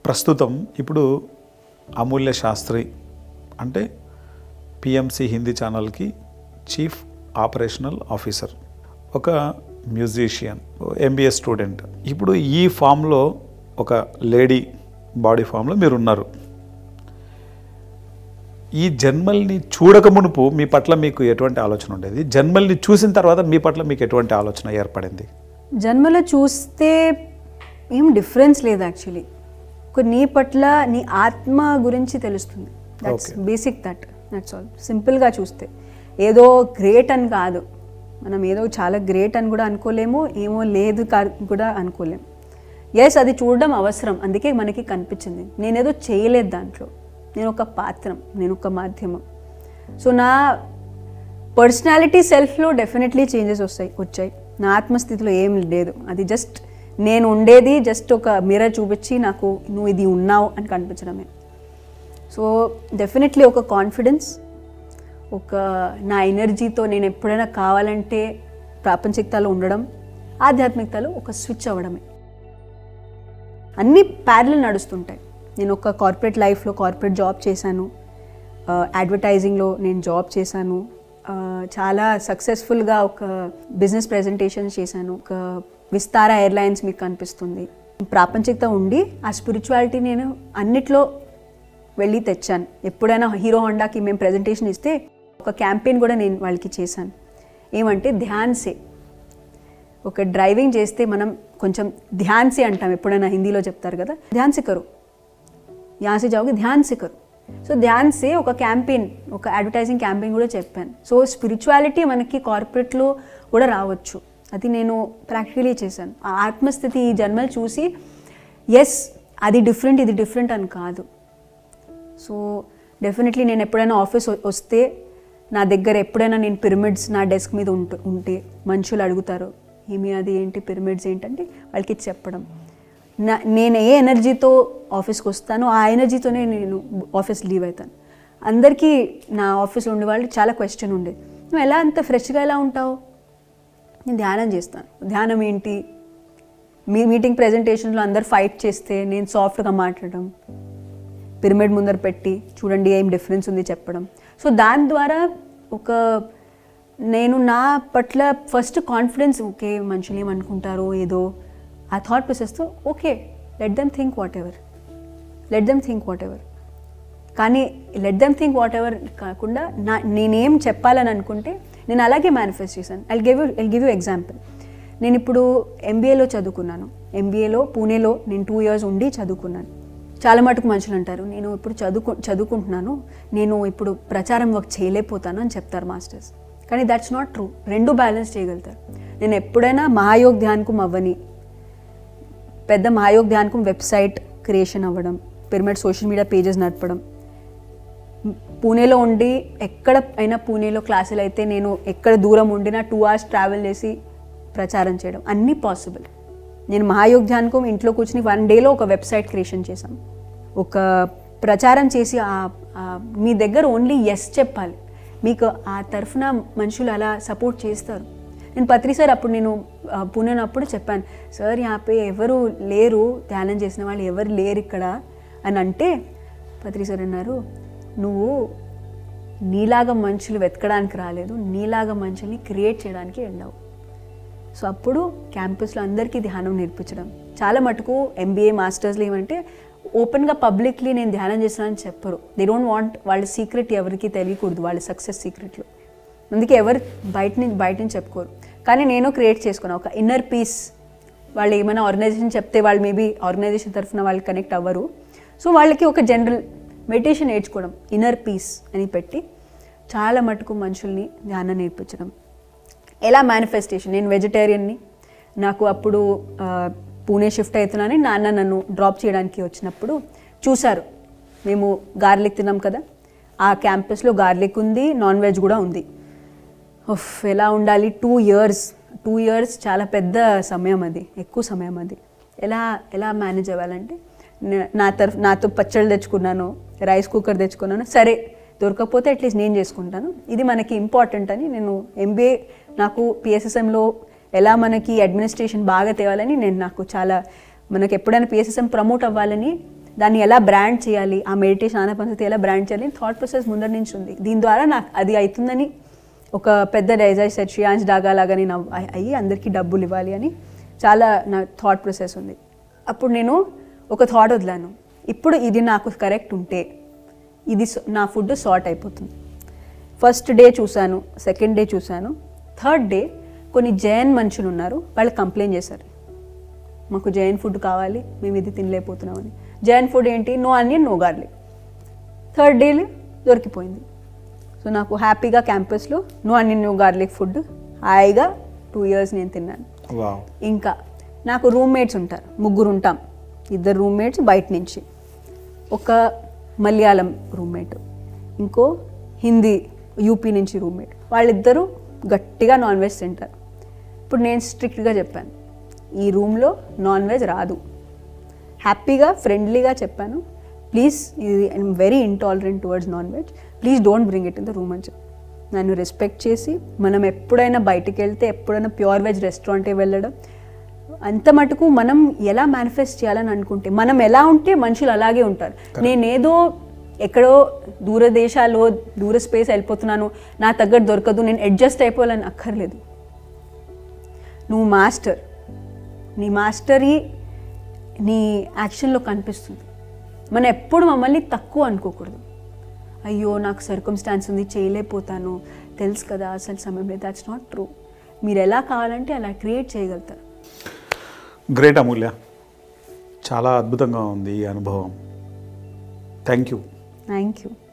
ప్రస్తుతం ఇప్పుడు అమూల్య శాస్త్రి అంటే పిఎంసి హిందీ ఛానల్కి చీఫ్ ఆపరేషనల్ ఆఫీసర్ ఒక మ్యూజిషియన్ ఎంబీఏ స్టూడెంట్ ఇప్పుడు ఈ ఫామ్లో ఒక లేడీ బాడీ ఫామ్లో మీరు ఉన్నారు ఈ జన్మల్ని చూడక మునుపు మీ పట్ల మీకు ఎటువంటి ఆలోచన ఉండేది జన్మల్ని చూసిన తర్వాత మీ పట్ల మీకు ఎటువంటి ఆలోచన ఏర్పడింది జన్మలో చూస్తే ఏం డిఫరెన్స్ లేదు యాక్చువల్లీ ఒక నీ పట్ల నీ ఆత్మ గురించి తెలుస్తుంది that's Okay. Basic that that's all సింపుల్గా చూస్తే ఏదో గ్రేట్ అని కాదు మనం ఏదో చాలా గ్రేట్ అని కూడా అనుకోలేము ఏమో లేదు కా- కూడా అనుకోలేము ఎస్ అది చూడడం అవసరం అందుకే మనకి కనిపించింది నేనేదో చేయలేదు దాంట్లో నేను ఒక పాత్రం నేను ఒక మాధ్యమం సో నా పర్సనాలిటీ సెల్ఫ్లో డెఫినెట్లీ చేంజెస్ వస్తాయి వచ్చాయి నా ఆత్మస్థితిలో ఏం లేదు అది జస్ట్ నేను ఉండేది జస్ట్ ఒక మిర్రర్ చూపించి నాకు నువ్వు ఇది ఉన్నావు అని కనిపించడమే సో డెఫినెట్లీ ఒక కాన్ఫిడెన్స్ ఒక నా ఎనర్జీతో నేను ఎప్పుడైనా కావాలంటే ప్రాపంచికతలో ఉండడం ఆధ్యాత్మికతలో ఒక స్విచ్ అవ్వడమే అన్నీ ప్యారల్ నడుస్తుంటాయి నేను ఒక కార్పొరేట్ లైఫ్లో కార్పొరేట్ జాబ్ చేశాను అడ్వర్టైజింగ్లో నేను జాబ్ చేశాను ఆ, చాలా సక్సెస్ఫుల్గా ఒక బిజినెస్ ప్రెజెంటేషన్స్ చేశాను ఒక విస్తార ఎయిర్లైన్స్ మీకు కనిపిస్తుంది ప్రాపంచికత ఉండి ఆ స్పిరిచువాలిటీ నేను అన్నిట్లో వెళ్ళి తెచ్చాను ఎప్పుడైనా హీరో హోండాకి మేము ప్రెజెంటేషన్ ఇస్తే ఒక క్యాంపెయిన్ కూడా నేను వాళ్ళకి చేశాను ఏమంటే ధ్యాన్ సే ఒక డ్రైవింగ్ చేస్తే మనం కొంచెం ధ్యాన్ సే అంటాం ఎప్పుడైనా హిందీలో చెప్తారు కదా ధ్యాన్ సే కరు यहाँ से जाओगे ध्यान से करो సో ధ్యాన్ సే ఒక క్యాంపెయిన్ ఒక అడ్వర్టైజింగ్ క్యాంపెయిన్ కూడా చెప్పాను సో స్పిరిచువాలిటీ మనకి కార్పొరేట్లో కూడా రావచ్చు అది నేను ప్రాక్టికలీ చేశాను ఆ ఆత్మస్థితి ఈ జన్మలు చూసి ఎస్ అది డిఫరెంట్ ఇది డిఫరెంట్ అని కాదు సో డెఫినెట్లీ నేను ఎప్పుడైనా ఆఫీస్ వ- వస్తే నా దగ్గర ఎప్పుడైనా నేను పిరమిడ్స్ నా డెస్క్ మీద ఉంట ఉంటే మనుషులు అడుగుతారు ఏమి అది ఏంటి పిరమిడ్స్ ఏంటంటే వాళ్ళకి చెప్పడం నా నేను ఏ ఎనర్జీతో ఆఫీస్కి వస్తానో ఆ ఎనర్జీతోనే నేను ఆఫీస్ లీవ్ అవుతాను అందరికీ నా ఆఫీస్లో ఉండే వాళ్ళు చాలా క్వశ్చన్ ఉండేది నువ్వు ఎలా అంత ఫ్రెష్గా ఎలా ఉంటావు నేను ధ్యానం చేస్తాను ధ్యానం ఏంటి మీ మీటింగ్ ప్రెజెంటేషన్లో అందరు ఫైట్ చేస్తే నేను సాఫ్ట్గా మాట్లాడడం పిరమిడ్ ముందర పెట్టి చూడండి ఏం డిఫరెన్స్ ఉంది చెప్పడం సో దాని ద్వారా ఒక నేను నా పట్ల ఫస్ట్ కాన్ఫిడెన్స్ ఓకే మనుషులు ఏమనుకుంటారో ఏదో ఆ థాట్ ప్రాసెస్తో okay let them think whatever let them think whatever కానీ let them think whatever కాకుండా నా నేనేం చెప్పాలని అనుకుంటే నేను అలాగే మేనిఫెస్ట్ చేశాను I give you I give you example నేను ఇప్పుడు ఎంబీఏలో చదువుకున్నాను ఎంబీఏలో పూణేలో నేను టూ ఇయర్స్ ఉండి చదువుకున్నాను చాలా మటుకు మనుషులు అంటారు నేను ఇప్పుడు చదువుకు చదువుకుంటున్నాను నేను ఇప్పుడు ప్రచారం వర్క్ చేయలేకపోతాను అని చెప్తారు మాస్టర్స్ కానీ దట్స్ నాట్ ట్రూ రెండు బ్యాలెన్స్ చేయగలుగుతారు నేను ఎప్పుడైనా మహాయోగ్ ధ్యాన్కు అవ్వని పెద్ద మహాయోగ్ ధ్యాన్కు వెబ్సైట్ క్రియేషన్ అవ్వడం పిరమిడ్ సోషల్ మీడియా పేజెస్ నడపడం పూణేలో ఉండి ఎక్కడ అయినా పూణేలో క్లాసులు అయితే నేను ఎక్కడ దూరం ఉండినా టూ అవర్స్ ట్రావెల్ చేసి ప్రచారం చేయడం అన్నీ పాసిబుల్ నేను మహాయోగ్ ధ్యాన్కు ఇంట్లో కూర్చుని వన్ డేలో ఒక వెబ్సైట్ క్రియేషన్ చేశాం ఒక ప్రచారం చేసి ఆ- ఆ మీ దగ్గర ఓన్లీ ఎస్ చెప్పాలి మీకు ఆ తరఫున మనుషులు అలా సపోర్ట్ చేస్తారు నేను పత్రి సార్ అప్పుడు నేను ఆ, పూణేలో అప్పుడు చెప్పాను సార్ యాపే ఎవరు లేరు ధ్యానం చేసిన వాళ్ళు ఎవరు లేరు ఇక్కడ అని అంటే పత్రి సార్ అన్నారు నువ్వు నీలాగా మనుషులు వెతకడానికి రాలేదు నీలాగా మనుషుల్ని క్రియేట్ చేయడానికి వెళ్ళావు సో అప్పుడు క్యాంపస్లో అందరికీ ధ్యానం నేర్పించడం చాలా మటుకు ఎంబీఏ మాస్టర్స్లో ఏమంటే ఓపెన్గా పబ్లిక్లీ నేను ధ్యానం చేస్తున్నానని చెప్పరు దే డోంట్ వాంట్ వాళ్ళ సీక్రెట్ ఎవరికి తెలియకూడదు వాళ్ళ సక్సెస్ సీక్రెట్లు అందుకే ఎవరు బయట నుంచి బయట నుంచి చెప్పుకోరు కానీ నేను క్రియేట్ చేసుకున్నాను ఒక ఇన్నర్ పీస్ వాళ్ళు ఏమైనా ఆర్గనైజేషన్ చెప్తే వాళ్ళు మేబీ ఆర్గనైజేషన్ తరఫున వాళ్ళు కనెక్ట్ అవ్వరు సో వాళ్ళకి ఒక జనరల్ మెడిటేషన్ నేర్చుకోవడం ఇన్నర్ పీస్ అని పెట్టి చాలా మటుకు మనుషుల్ని ధ్యానం నేర్పించడం ఎలా మేనిఫెస్టేషన్ నేను వెజిటేరియన్ని నాకు అప్పుడు ఆ, పూణే షిఫ్ట్ అవుతున్నానని నాన్న నన్ను డ్రాప్ చేయడానికి వచ్చినప్పుడు చూశారు మేము గార్లిక్ తిన్నాం కదా ఆ క్యాంపస్లో గార్లిక్ ఉంది నాన్ వెజ్ కూడా ఉంది ఉఫ్ ఎలా ఉండాలి టూ ఇయర్స్ టూ ఇయర్స్ చాలా పెద్ద సమయం అది ఎక్కువ సమయం అది ఎలా ఎలా మేనేజ్ అవ్వాలంటే నే- నా తరఫు నాతో పచ్చళ్ళు తెచ్చుకున్నాను రైస్ కుక్కర్ తెచ్చుకున్నాను సరే దొరకకపోతే అట్లీస్ట్ నేను చేసుకుంటాను ఇది మనకి ఇంపార్టెంట్ అని నేను ఎంబీఏ నాకు పిఎస్ఎస్ఎంలో ఎలా మనకి అడ్మినిస్ట్రేషన్ బాగా తేవాలని నేను నాకు చాలా మనకి ఎప్పుడైనా పిఎస్ఎస్ఎం ప్రమోట్ అవ్వాలని దాన్ని ఎలా బ్రాండ్ చేయాలి ఆ మెడిటేషన్ ఆనపనసతి ఎలా బ్రాండ్ చేయాలి థాట్ ప్రాసెస్ ముందర నుంచి ఉంది దీని ద్వారా నాకు అది అవుతుందని ఒక పెద్ద డైజైజ్ సెట్ శ్రీయాంజ్ డాగా లాగా నేను అవ్- అయ్- అయ్యి అందరికీ డబ్బులు ఇవ్వాలి అని చాలా నా థాట్ ప్రాసెస్ ఉంది అప్పుడు నేను ఒక థాట్ వదిలాను ఇప్పుడు ఇది నాకు కరెక్ట్ ఉంటే ఇది స- నా ఫుడ్ సార్ట్ అయిపోతుంది ఫస్ట్ డే చూశాను సెకండ్ డే చూశాను థర్డ్ డే కొన్ని జైన్ మనుషులు ఉన్నారు వాళ్ళు కంప్లైంట్ చేశారు మాకు జైన్ ఫుడ్ కావాలి మేము ఇది తినలేకపోతున్నామని జైన్ ఫుడ్ ఏంటి no onion no garlic third డేలో దొరికిపోయింది సో నాకు హ్యాపీగా క్యాంపస్లో no onion no garlic food హాయిగా టూ ఇయర్స్ నేను తిన్నాను వావ్ ఇంకా నాకు రూమ్మేట్స్ ఉంటారు ముగ్గురు ఉంటాం ఇద్దరు రూమ్మేట్స్ బయట నుంచి ఒక మలయాళం రూమ్మేట్ ఇంకో హిందీ యూపీ నుంచి రూమ్మేట్ వాళ్ళిద్దరూ గట్టిగా నాన్ వెజ్ తింటారు ఇప్పుడు నేను స్ట్రిక్ట్గా చెప్పాను ఈ రూమ్లో నాన్ వెజ్ రాదు హ్యాపీగా ఫ్రెండ్లీగా చెప్పాను ప్లీజ్ ఇది I'm very intolerant towards non veg please don't bring it in the room అని చెప్పి నన్ను రెస్పెక్ట్ చేసి మనం ఎప్పుడైనా బయటికి వెళ్తే ఎప్పుడైనా ప్యూర్ వెజ్ రెస్టారెంట్కి వెళ్ళడం అంత మటుకు మనం ఎలా మేనిఫెస్ట్ చేయాలని అనుకుంటే మనం ఎలా ఉంటే మనుషులు అలాగే ఉంటారు నేనేదో ఎక్కడో దూర దేశాల్లో దూర స్పేస్ వెళ్ళిపోతున్నాను నా తగ్గట్టు దొరకదు నేను అడ్జస్ట్ అయిపోవాలని అక్కర్లేదు నువ్వు మాస్టర్ నీ మాస్టరీ నీ యాక్షన్లో కనిపిస్తుంది మనం ఎప్పుడు మమ్మల్ని తక్కువ అనుకోకూడదు అయ్యో నాకు సర్కమ్స్టాన్స్ ఉంది చేయలేకపోతాను తెలుసు కదా అసలు సమయం లేదు దాట్స్ నాట్ ట్రూ మీరు ఎలా కావాలంటే అలా క్రియేట్ చేయగలుగుతారు గ్రేట్ అమూల్య చాలా అద్భుతంగా ఉంది ఈ అనుభవం థ్యాంక్ యూ థ్యాంక్ యూ